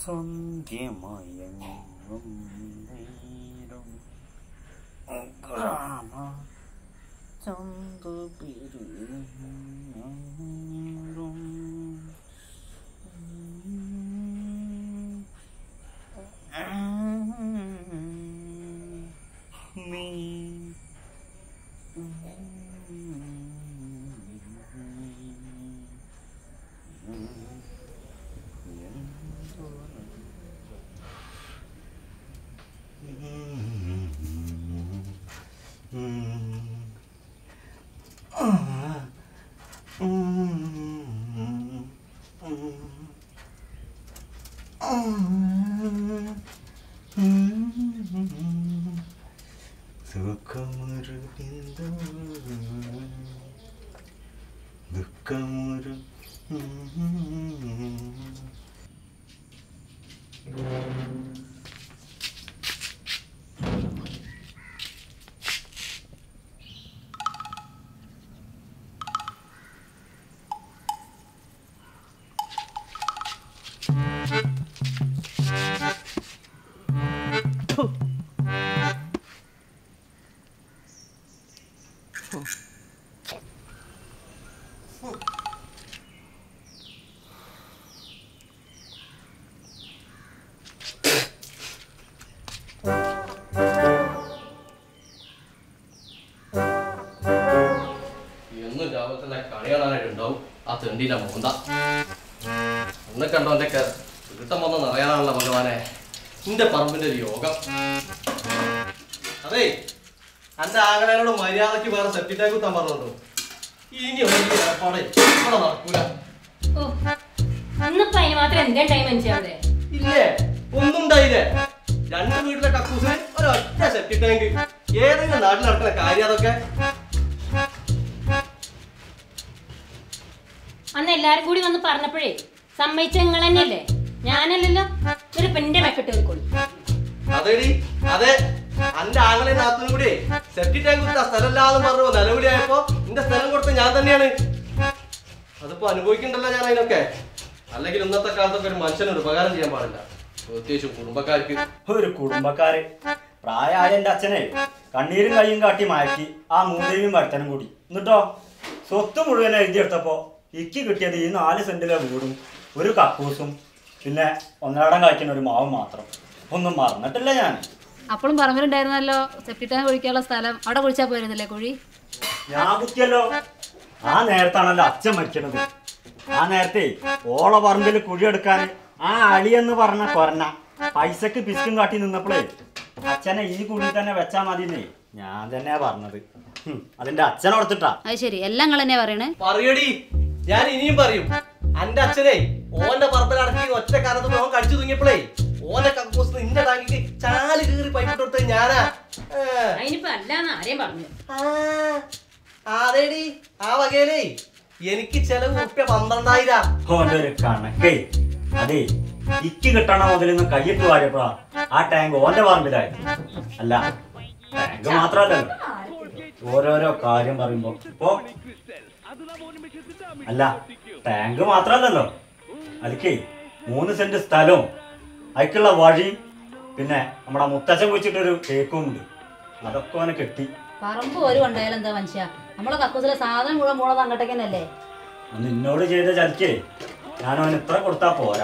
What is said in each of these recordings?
സന്ധ്യമയങ്ങും നേരം ഗ്രാമ ചന്തുപിരിഞ്ഞും നീ സുഖമൊരു ബിന്ദു ദുഃഖമൊരു എന്നും രാവിലെ തന്നെ കളി കാണാനായിട്ടുണ്ടാവും ആ തെണ്ടിയിലെ മോന്ത ഒന്ന് കണ്ടോ എന്റെ കിട്ടം വന്ന് നിറയാനാണല്ലോ ഭഗവാനെ നിന്റെ പറമ്പിന്റെ ഒരു യോഗം അതെ എന്റെ ആങ്ങളോട് മര്യാദക്ക് വേറെ സെപ്റ്റിറ്റാക്ക് കുത്താൻ പറഞ്ഞോ ഇനി ഒന്നും ഈ ഏർപ്പാടെ ഇവിടെ നടക്കൂല ഓ അന്നിപ്പോ അതിന് മാത്രം എന്താ ടൈം മനുഷ്യ അവിടെ ഇല്ലേ ഒന്നും ഉണ്ടായില്ലേ രണ്ട് വീട്ടിലെ കക്കൂസ് ഒരൊറ്റ സെപ്റ്റി ടാങ്ക് ഏതെങ്കിലും നാട്ടിൽ നടക്കുന്ന കാര്യം അതൊക്കെ അന്ന് എല്ലാരും കൂടി വന്ന് പറഞ്ഞപ്പോഴേ സമ്മതിച്ച നിങ്ങൾ തന്നെയല്ലേ ഞാനല്ലല്ലോ ഒരു പെണ്ണിന്റെ മെക്കെട്ട് വെക്കോളൂ അതെടി അതെ അന്റെ ആങ്ങളെ നാത്തിനും കൂടി സെപ്റ്റി ടാങ്ക് കുത്താ സ്ഥലമില്ലാന്ന് പറഞ്ഞു നിലവിളിയായപ്പോ നിന്റെ സ്ഥലം കൊടുത്ത ഞാൻ തന്നെയാണ് അതിപ്പോ അനുഭവിക്കണ്ടല്ലോ ഞാൻ അതിനൊക്കെ അല്ലെങ്കിൽ ഇന്നത്തെ കാലത്തൊക്കെ ഒരു മനുഷ്യന് ഒരു ഉപകാരം ചെയ്യാൻ പാടില്ല പ്രത്യേകിച്ചും കുടുംബക്കാർക്ക് ഒരു കുടുംബക്കാര് പ്രായമായ എന്റെ അച്ഛനെ കണ്ണീരും കൈയും കാട്ടി മയക്കി ആ മൂന്നേയും വരുത്തനും കൂടി എന്നിട്ടോ സ്വത്ത് മുഴുവൻ എഴുതിയെടുത്തപ്പോ ഇക്ക് കിട്ടിയത് ഈ നാല് സെന്റിലെ വീടും ഒരു കക്കൂസും പിന്നെ ഒന്നരാടം കായ്ക്കുന്ന ഒരു മാവും മാത്രം ഒന്നും മറന്നിട്ടില്ല ഞാൻ അപ്പോഴും പറമ്പിലുണ്ടായിരുന്നല്ലോ സെപ്റ്റി ടാങ്ക് കുഴിക്കാനുള്ള സ്ഥലം അവിടെ കുഴിച്ചാൽ പോയിരുന്നില്ലേ കുഴി ഞാൻ കുത്തിയല്ലോ ആ നേരത്താണല്ലോ അച്ഛൻ മരിക്കണത് ആ നേരത്തെ ഓള പറമ്പിൽ കുഴിയെടുക്കാൻ ആ അളിയെന്ന് പറഞ്ഞ കൊരന പൈസക്ക് പിസ്കും കാട്ടി നിന്നപ്പോഴേ അച്ഛനെ ഈ കുഴി തന്നെ വെച്ചാ മതിന്നേ ഞാൻ തന്നെയാ പറഞ്ഞത് ഹും, അതിന്റെ അച്ഛൻ ഓർത്തിട്ടാ അത് ശരി എല്ലാം നിങ്ങൾ തന്നെയാ പറയണേ പറയടി ഞാൻ ഇനിയും പറയും അന്റെ അച്ഛനെ ഓന്റെ പറമ്പിലടക്കി ഒറ്റ കാലത്ത് ഓൻ കടിച്ചു തൂങ്ങിയപ്പോഴേ ഓന്റെ കക്കൂസ് നിന്റെ ടാങ്കിക്ക് ചാല് കീറി പൈപ്പിട്ട് കൊടുത്തത് ഞാനാ ഏ. അതിനിപ്പോ അല്ലാന്ന് ആരെയും പറഞ്ഞു ആ, അതേടി ആ വകയിലേ എനിക്ക് ചെലവ് ഉറുപ്പ്യ പന്ത്രണ്ടായിരം ഓന്റെ ഒരു കണക്കേ അതെ ഇക്ക് കിട്ടണ മുതലൊന്ന് കയ്യിട്ട് വാരിയപ്പോഴാ ആ ടാങ്ക് ഓന്റെ പറമ്പിലായി അല്ല ടാങ്ക് മാത്രല്ലല്ലോ ഓരോരോ കാര്യം പറയുമ്പോ ഇപ്പോ അല്ല ടാങ്ക് മാത്രല്ലല്ലോ അതിക്കേ മൂന്ന് സെന്റ് സ്ഥലവും അതിക്കുള്ള വഴി പിന്നെ നമ്മുടെ മുത്തച്ഛൻ കുഴിച്ചിട്ടൊരു തേക്കും ഉണ്ട് അതൊക്കെ അവനെ കെട്ടി പറമ്പ് ഒരു ഉണ്ടായാലും എന്താ മനുഷ്യ നമ്മളെ കക്കൂസിലെ സാധനം മുഴുവൻ പോണത് അങ്ങോട്ടേക്ക് തന്നെയല്ലേ അന്ന് നിന്നോട് ചെയ്ത ചതിക്കേ ഞാൻ അവന് ഇത്ര കൊടുത്താ പോരാ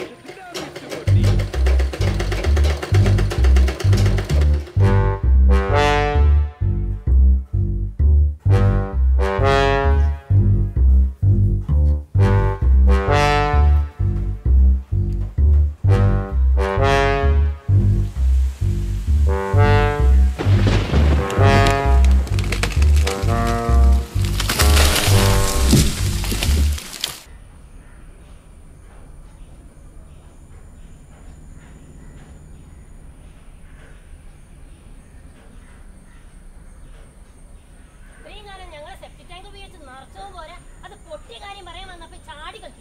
ഇത്രയും കാലം ഞങ്ങൾ സെപ്റ്റി ടാങ്ക് ഉപയോഗിച്ച് നിറച്ചതും പോരാ അത് പൊട്ടിയ കാര്യം പറയാൻ വന്നപ്പോ ചാടി കളിക്കുന്നു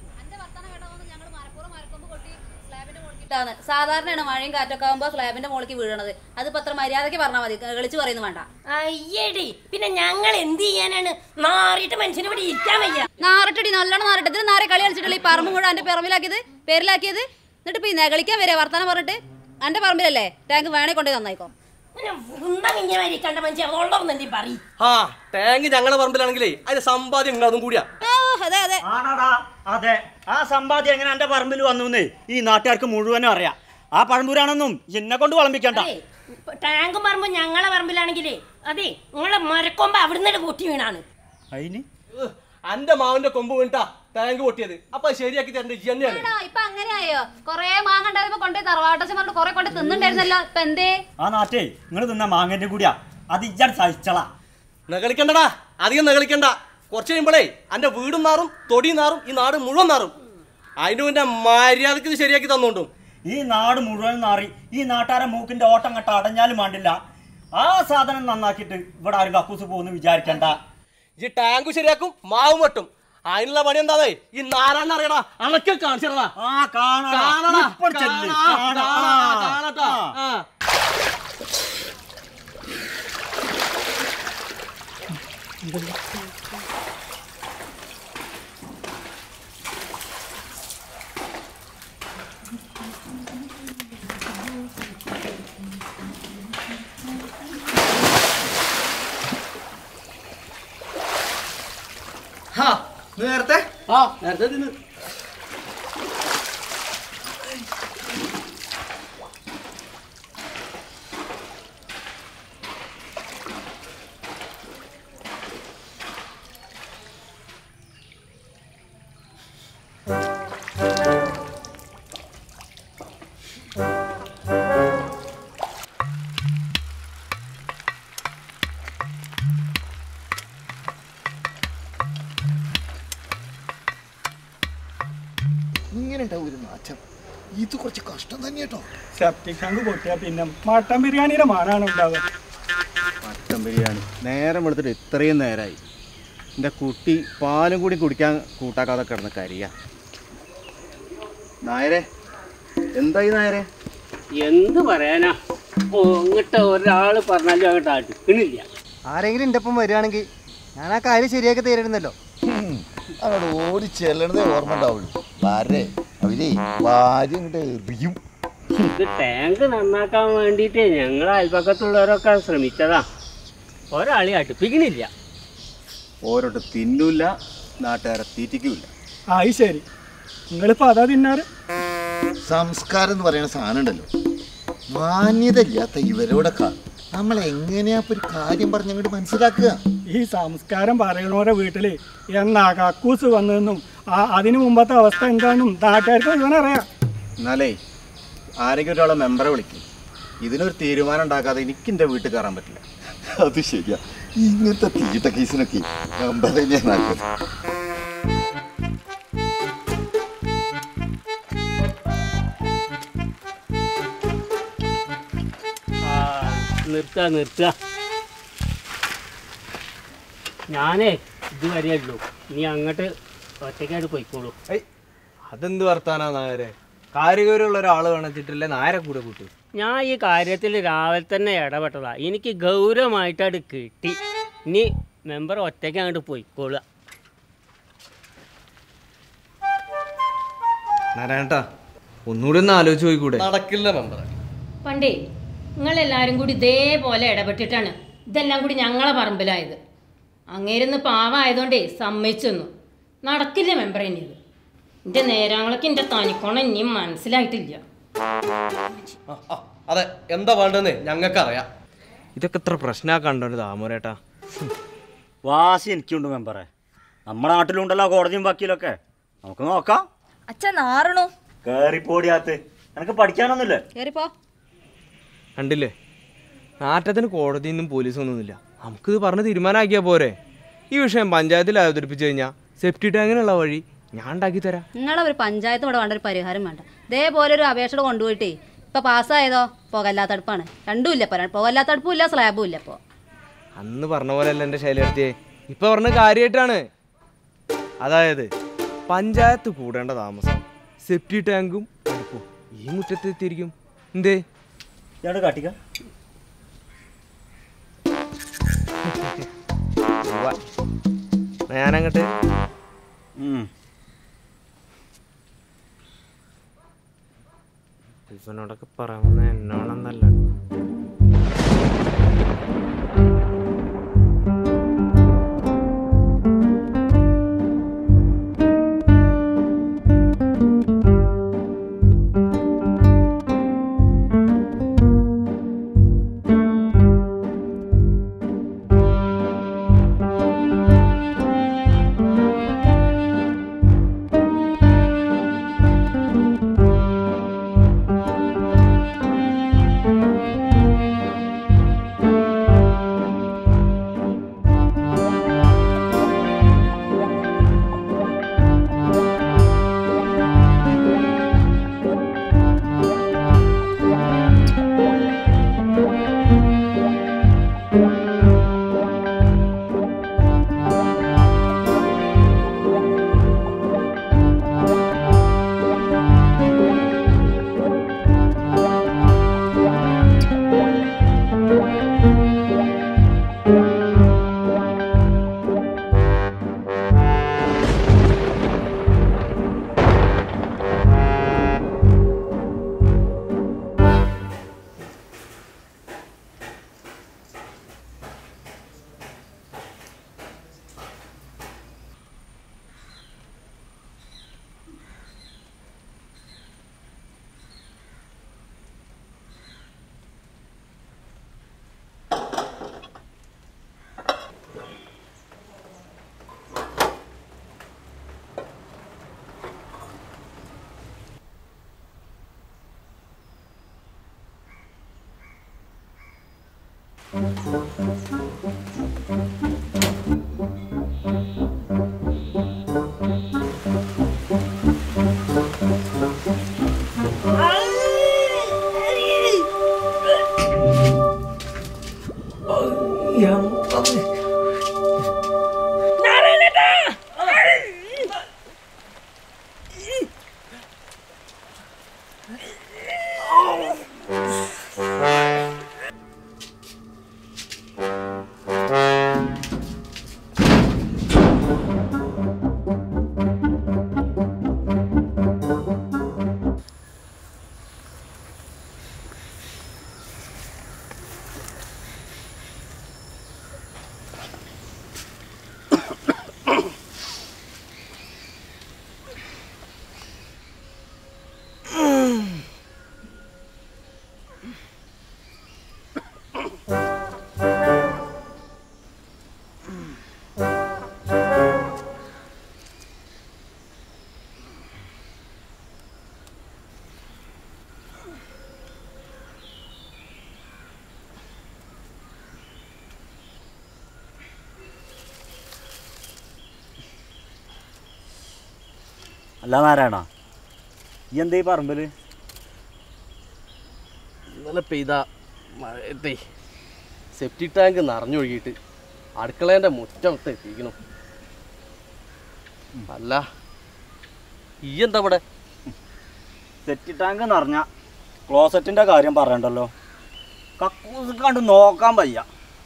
ഇട്ടാണ് സാധാരണയാണ് മഴയും കാറ്റൊക്കെ ആകുമ്പോൾ സ്ലാബിന്റെ മുകളിലേക്ക് വീഴണത് അതിപ്പോ അത്ര മര്യാദയ്ക്ക് പറഞ്ഞാൽ മതി കളിച്ച് പറയുന്നു വേണ്ട അയ്യടി പിന്നെ ഞങ്ങൾ എന്ത് ചെയ്യാനാണ് നാറിയിട്ട് മനുഷ്യനെ ഇവിടെ ഇരിക്കാൻ വയ്യ നാറട്ടടി നല്ലോണം നാറട്ടെ ഇതിന് നാരെ കളി കളിച്ചിട്ടില്ല ഈ പറമ്പ് മുഴുവൻ എന്റെ പിറവിലാക്കിയത് പേരിലാക്കിയത് എന്നിട്ട് ഇപ്പൊ ഈ നെകളിക്കാൻ വരിക വർത്താനം പറഞ്ഞിട്ട് എന്റെ പറമ്പിലല്ലേ ടാങ്ക് വേണേ കൊണ്ടേ നന്നായിക്കോ ഇങ്ങനെ വരിക്കണ്ട മനുഷ്യ അതോണ്ടോന്നെന്തി പറയും ആ ടാങ്ക് ഞങ്ങളുടെ പറമ്പിലാണെങ്കിലേ അതിന്റെ സമ്പാദ്യം നിങ്ങൾ അതും കൂടിയാ ഓ അതെ അതെ ആണടാ അതെ ആ സമ്പാദ്യം എങ്ങനെ എന്റെ പറമ്പിൽ വന്നു ഈ നാട്ടുകാർക്ക് മുഴുവനും അറിയാം ആ പഴമ്പൂരാണെന്നും എന്നെ കൊണ്ട് വിളമ്പിക്കണ്ട അതെ ടാങ്ക് പറമ്പ് ഞങ്ങളെ പറമ്പിലാണെങ്കിലേ അതെ നിങ്ങളെ മരക്കൊമ്പ് അവിടുന്ന് കൂട്ടി വീണാണ് അതിന് ഏഹ്, അന്റെ മാവിന്റെ കൊമ്പ് വീണിട്ടാ ടാങ്ക് പൊട്ടിയത് അപ്പൊ അത് ശരിയാക്കി തരേണ്ട ഇജ്ജ് തന്നെയാണ് എടാ, ഇപ്പൊ അങ്ങനെയായോ കൊറേ മാങ്ങ ഉണ്ടായപ്പോ കൊണ്ടേ തറവാട്ടച്ചൻ പറഞ്ഞു കൊറേ കൊണ്ട് തിന്നുണ്ടായിരുന്നല്ലോ ഇപ്പൊ എന്തേ ആ നാട്ടേ നിങ്ങൾ തിന്ന മാങ്ങന്റെ കൂടിയാ അത് ഇജ്ജാൻ സഹിച്ചളാ നകളിക്കണ്ടടാ അധികം നകളിക്കണ്ട കുറച്ച് കഴിയുമ്പോഴേ അന്റെ വീടും നാറും തൊടിയും നാറും ഈ നാട് മുഴുവൻ നാറും അതിന് മുന്നേ മര്യാദക്ക് ഇത് ശരിയാക്കി തന്നോണ്ടും ഈ നാട് മുഴുവൻ നാറി ഈ നാട്ടുകാരെ മൂക്കിന്റെ ഓട്ടം കട്ട അടഞ്ഞാലും വേണ്ടില്ല ആ സാധനം നന്നാക്കിയിട്ട് ഇവിടെ ആരും കക്കൂസ് പോകുന്നു വിചാരിക്കണ്ട ഈ ടാങ്ക് ശരിയാക്കും മാവും വെട്ടും അതിനുള്ള പണി എന്താവേ ഈ നാരായണ അറിയടാ അണക്കെ കാണിച്ചിടാ ആ കാണാ കാണടാ, ഇപ്പോൾ ചെല്ല്. കാണാ, കാണാ. കാണാ, ആ. ആ. ഹാ, നേരത്തെ ആ നേരത്തെ തിന്ന് ഇങ്ങനെ ഉണ്ടാവും ഒരു നാറ്റം ഇത് കുറച്ച് കഷ്ടം തന്നെ കേട്ടോ സെപ്റ്റിക് ടാങ്ക് പൊട്ടിയാ പിന്നെ മട്ടൻ ബിരിയാണിയുടെ മാനാണ് ഉണ്ടാവുക മട്ടൻ ബിരിയാണി നേരം എടുത്തിട്ട് ഇത്രയും നേരമായി എൻ്റെ കുട്ടി പാലും കൂടി കുടിക്കാൻ കൂട്ടാക്കാതെ കിടന്ന് കരിയ നായരെ എന്തായി നായരെ എന്ത് പറയാനാ ഓ ഇങ്ങോട്ട് ഒരാള് പറഞ്ഞാലും അങ്ങോട്ട് അടുക്കണില്ല ആരെങ്കിലും എൻ്റെ ഒപ്പം വരികയാണെങ്കിൽ ഞാൻ ആ കാര്യം ശരിയാക്കി തരുന്നല്ലോ അങ്ങോട്ട് ഓടി ചെല്ലണതേ ഓർമ്മ ഉണ്ടാവുള്ളൂ വരെ അവരെ ഭാര്യ ഇങ്ങോട്ട് എറിയും ഇത് ടാങ്ക് നന്നാക്കാൻ വേണ്ടിയിട്ട് ഞങ്ങൾ അയൽപ്പക്കത്തുള്ളവരൊക്കെ ശ്രമിച്ചതാ ഒരാളെ അടുപ്പിക്കണില്ല ഓരോട്ട് തിന്നൂല്ല നാട്ടുകാരെ തീറ്റിക്കൂല ആയി ശരി നിങ്ങളിപ്പോൾ അതാ തിന്നാറ് സംസ്കാരം എന്ന് പറയുന്ന സാധനം ഉണ്ടല്ലോ മാന്യത ഇല്ലാത്ത ഇവരോടൊക്കെ നമ്മൾ എങ്ങനെയാ ഇപ്പൊ ഒരു കാര്യം പറഞ്ഞങ്ങോട്ട് മനസ്സിലാക്കുക ഈ സംസ്കാരം പറയണോരെ വീട്ടിൽ എന്നാ കക്കൂസ് വന്നതെന്നും ആ അതിന് മുമ്പത്തെ അവസ്ഥ എന്താണെന്നും നാട്ടുകാർക്ക് മുഴുവൻ അറിയാം എന്നാലേ ആരെങ്കിലും ഒരാളെ മെമ്പറെ വിളിക്കും ഇതിനൊരു തീരുമാനം ഉണ്ടാക്കാതെ എനിക്ക് എൻ്റെ വീട്ടിൽ കയറാൻ പറ്റില്ല അത് ശരിയാ ഇങ്ങനത്തെ തീട്ട കേസിനൊക്കെ മെമ്പർ തന്നെയാണ് നല്ലത് ആ, നിർത്തുക നിർത്തുക ഞാനേ ഇത് വരെയുള്ളൂ നീ അങ്ങോട്ട് ഒറ്റയ്ക്കായിട്ട് പോയിക്കോളൂ അതെന്ത് വർത്താനാ നായരെ കാരികരുള്ള ഒരാൾ കാണിച്ചിട്ടില്ലേ നായരെ കൂടെ കൂട്ടി ഞാൻ ഈ കാര്യത്തിൽ രാവിലെ തന്നെ ഇടപെട്ടതാ എനിക്ക് ഗൗരവമായിട്ടത് കിട്ടി ഇനി മെമ്പർ ഒറ്റയ്ക്ക് അങ്ങോട്ട് പോയിക്കോളുക നാരായണട്ടാ ഒന്നുകൂടി ഒന്ന് ആലോചിച്ച് പോയിക്കൂടെ നടക്കില്ല മെമ്പറെ പണ്ടേ നിങ്ങളെല്ലാവരും കൂടി ഇതേപോലെ ഇടപെട്ടിട്ടാണ് ഇതെല്ലാം കൂടി ഞങ്ങളെ പറമ്പിലായത് അങ്ങേരുന്ന് പാവായതുകൊണ്ടേ സമ്മതിച്ചെന്നു നടക്കില്ല മെമ്പർ ഇത് എൻ്റെ നേരാങ്ങളൊക്കെ എൻ്റെ തനിക്കോണം ഇനിയും മനസ്സിലായിട്ടില്ല ആ, ആ, അതെ എന്താ വേണ്ടതെന്ന് ഞങ്ങൾക്കറിയാം ഇതൊക്കെ എത്ര പ്രശ്നമാക്കണ്ടോ താമരേട്ടാ വാശി എനിക്കുണ്ട് മെമ്പറെ നമ്മുടെ നാട്ടിലുണ്ടല്ലോ കോടതിയും വക്കീലൊക്കെ നമുക്ക് നോക്കാം അച്ഛൻ നാറണു കേറിപ്പോടിയാത്ത് എനിക്ക് പഠിക്കാനൊന്നുമില്ലേ കേറിപ്പോ കണ്ടില്ലേ നാറ്റത്തിന് കോടതിയൊന്നും പോലീസൊന്നുമില്ല നമുക്കിത് പറഞ്ഞ് തീരുമാനമാക്കിയാൽ പോരെ ഈ വിഷയം പഞ്ചായത്തിൽ അവതരിപ്പിച്ചു കഴിഞ്ഞാൽ സെഫ്റ്റി ടാങ്കിനുള്ള വഴി ഞാൻ ഉണ്ടാക്കി തരാം നിങ്ങളെ ഒരു പഞ്ചായത്ത് ഇവിടെ വേണ്ട ഒരു പരിഹാരം വേണ്ട ഇതേപോലെ ഒരു അപേക്ഷ കൊണ്ടുപോയിട്ടേ ഇപ്പൊ പാസ്സായതോ പുകല്ലാത്തടുപ്പാണ് രണ്ടും ഇല്ല ഇപ്പൊ പുകല്ലാത്തടുപ്പും ഇല്ല സ്ലാബും ഇല്ല ഇപ്പൊ അന്ന് പറഞ്ഞ പോലെയല്ല എൻ്റെ ശൈലർത്തിയെ ഇപ്പൊ പറഞ്ഞ കാര്യമായിട്ടാണ് അതായത് പഞ്ചായത്ത് കൂടേണ്ട താമസം സെഫ്റ്റി ടാങ്കും അടുപ്പും ഈ മുറ്റത്ത് എത്തിയിരിക്കും എന്തേ ഇയാള് കാട്ടിക്ക ഉവ്വ. ഞാനങ്ങട്ട് ഉം. ഇവനോടൊക്കെ പറയുന്ന എന്നോണെന്നല്ല അല്ല നാരായണ ഈ എന്തേ പറമ്പില് ഇന്നലെ പെയ്ത മഴയത്തെ സെപ്റ്റി ടാങ്ക് നിറഞ്ഞൊഴുകിയിട്ട് അടുക്കളേൻ്റെ മുറ്റത്ത് എത്തിക്കണം അല്ല ഈ എന്താ ഇവിടെ സെറ്റി ടാങ്ക് നിറഞ്ഞ ക്ലോസറ്റിന്റെ കാര്യം പറയണ്ടല്ലോ കക്കൂസ് കണ്ട് നോക്കാൻ വയ്യ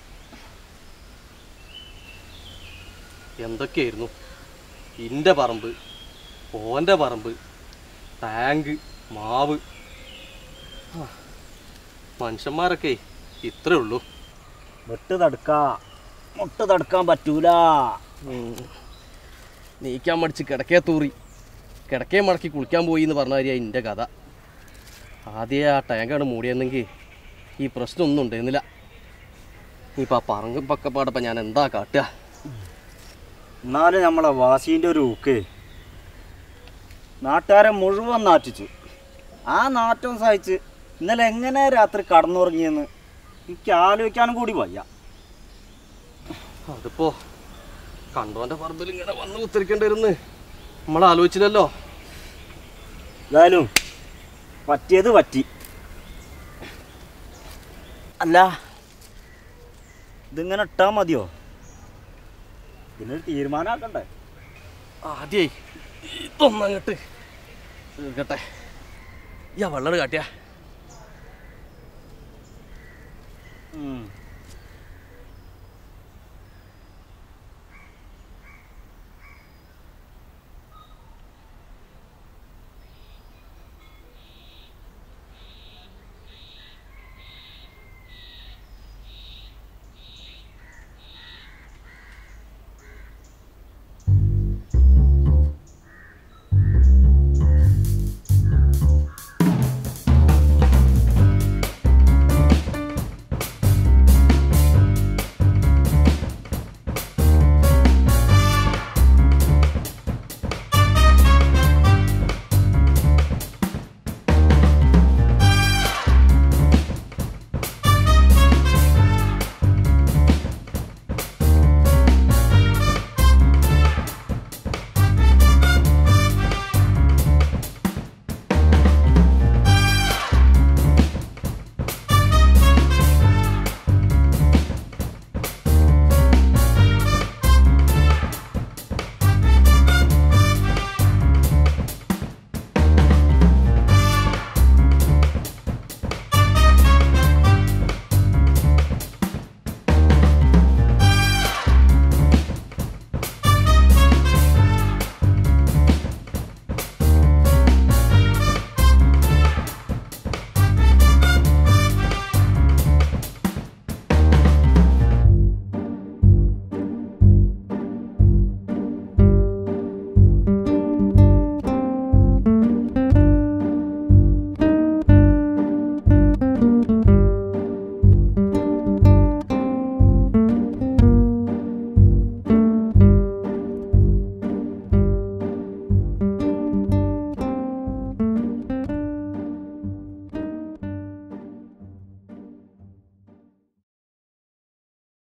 എന്തൊക്കെയായിരുന്നു ഇൻ്റെ പറമ്പ് ഓൻ്റെ പറമ്പ് ടാങ്ക് മാവ് ആ, മനുഷ്യന്മാരൊക്കെ ഇത്രേ ഉള്ളൂ വെട്ട് തടുക്ക മുട്ട് തടുക്കാൻ പറ്റൂല ഉം. നീക്കാൻ മടിച്ച് കിടക്കേ തൂറി കിടക്കേ മടക്കി കുളിക്കാൻ പോയി എന്ന് പറഞ്ഞ കാര്യമാണ് എൻ്റെ കഥ ആദ്യം ആ ടാങ്കാണ് മൂടിയെന്നെങ്കിൽ ഈ പ്രശ്നമൊന്നും ഉണ്ടായിരുന്നില്ല ഇനിയിപ്പോൾ ആ പറമ്പ് പക്കപ്പാടപ്പം ഞാൻ എന്താ കാട്ടുക എന്നാലും നമ്മളെ വാസീൻ്റെ ഒരു ഊക്ക് നാട്ടുകാരെ മുഴുവൻ നാട്ടിച്ചു ആ നാറ്റം സഹിച്ച് ഇന്നലെ എങ്ങനെ രാത്രി കടന്നുറങ്ങിയെന്ന് എനിക്ക് ആലോചിക്കാനും കൂടി വയ്യ അതിപ്പോ കണ്ടോന്റെ പറമ്പിൽ ഇങ്ങനെ വന്ന് കുത്തിരിക്കേണ്ടിരുന്ന് നമ്മൾ ആലോചിച്ചില്ലല്ലോ ഏതായാലും പറ്റിയത് പറ്റി അല്ല ഇതിങ്ങനെ ഇട്ടാ മതിയോ ഇതിനൊരു തീരുമാനമാക്കണ്ടേ ആദ്യേ ഇതൊന്നങ്ങട്ട് തീർക്കട്ടെ ഈ ആ വെള്ളം കാട്ടിയാ ഉം.